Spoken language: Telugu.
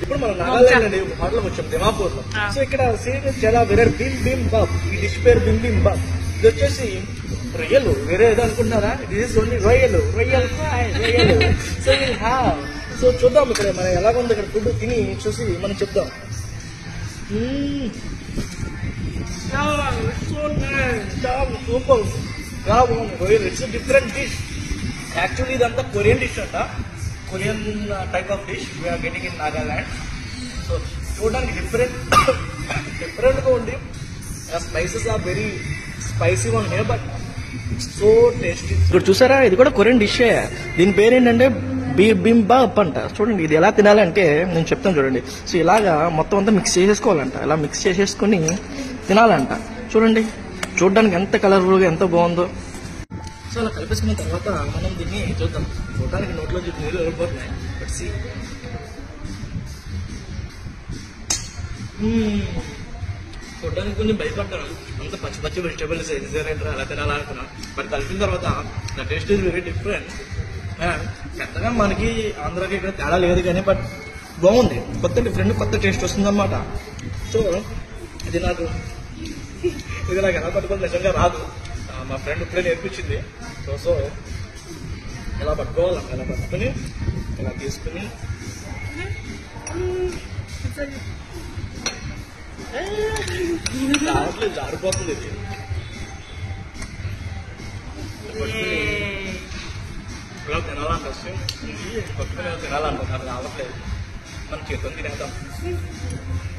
ఇప్పుడు మనం నాగాలాండ్ అనే హోటల్ వచ్చాం దిమాపూర్ లో ఆ. సో ఇక్కడ సీట్ చాలా వేరే బిమ్ బిమ్ బాబ్ ఈ డిష్ పేరు బిమ్ బిమ్ బాబ్ ఇది వచ్చేసి రొయ్యలు వేరే ఏదో అనుకుంటున్నారా దిస్ ఇస్ ఓన్లీ రొయ్యలు రొయ్యలు ఫ్రై రొయ్యలు సో విల్ హ్యావ్ సో చూద్దాం ఇక్కడ మనం ఎలా ఉంది ఇక్కడ ఫుడ్ తిని చూసి మనం చెప్దాం hmm. Yeah, it's so nice. చాలా సూపర్ చాలా బాగుంది రొయ్యలు ఇట్స్ డిఫరెంట్ డిష్ యాక్చువల్లీ ఇదంతా కొరియన్ డిష్ అంట Korean type of dish we are getting in Nagaland so చూడడానికి డిఫరెంట్ డిఫరెంట్గా ఉంది spices are very spicy one here but so tasty ఇక్కడ చూసారా ఇది కూడా కొరియన్ డిషే దీని పేరు ఏంటంటే బీ బింబాప్ అంట చూడండి ఇది ఎలా తినాలంటే నేను చెప్తాను చూడండి సో ఇలాగా మొత్తం అంతా మిక్స్ చేసేసుకోవాలంట ఇలా మిక్స్ చేసేసుకుని తినాలంట చూడండి చూడడానికి ఎంత కలర్ఫుల్గా ఎంత బాగుందో సో అలా కలిపేసుకున్న తర్వాత మనం దీన్ని చూద్దాం చూడడానికి నోట్లో చూసి నీళ్ళు వెళ్ళిపోతున్నాయి బట్ సి చూడడానికి కొంచెం భయపడ్డాను అంత పచ్చి పచ్చి వెజిటేబుల్స్ ఏంటారు అలా తినాలనుకున్నాను బట్ కలిపిన తర్వాత నా టేస్ట్ ఇస్ వెరీ డిఫరెంట్ పెద్దగా మనకి ఆంధ్రాకి ఇక్కడ తేడా లేదు కానీ బట్ బాగుంది కొత్త డిఫరెంట్ కొత్త టేస్ట్ వస్తుంది అనమాట సో ఇది నాకు ఇది నాకు ఎలా పట్టుకోవాలి నిజంగా రాదు ఆ, మా ఫ్రెండ్ ఇప్పుడే నేర్పించింది సో సో ఎలా పట్టుకోవాలి ఎలా పట్టుకుని ఇలా తీసుకుని దాంట్లో జారిపోతుంది ఇది పట్టుకుని ఇలా తినాలంట వస్తే పట్టుకుని ఇలా తినాలంట నాకు రావట్లేదు మనం చేతులు తినేద్దాం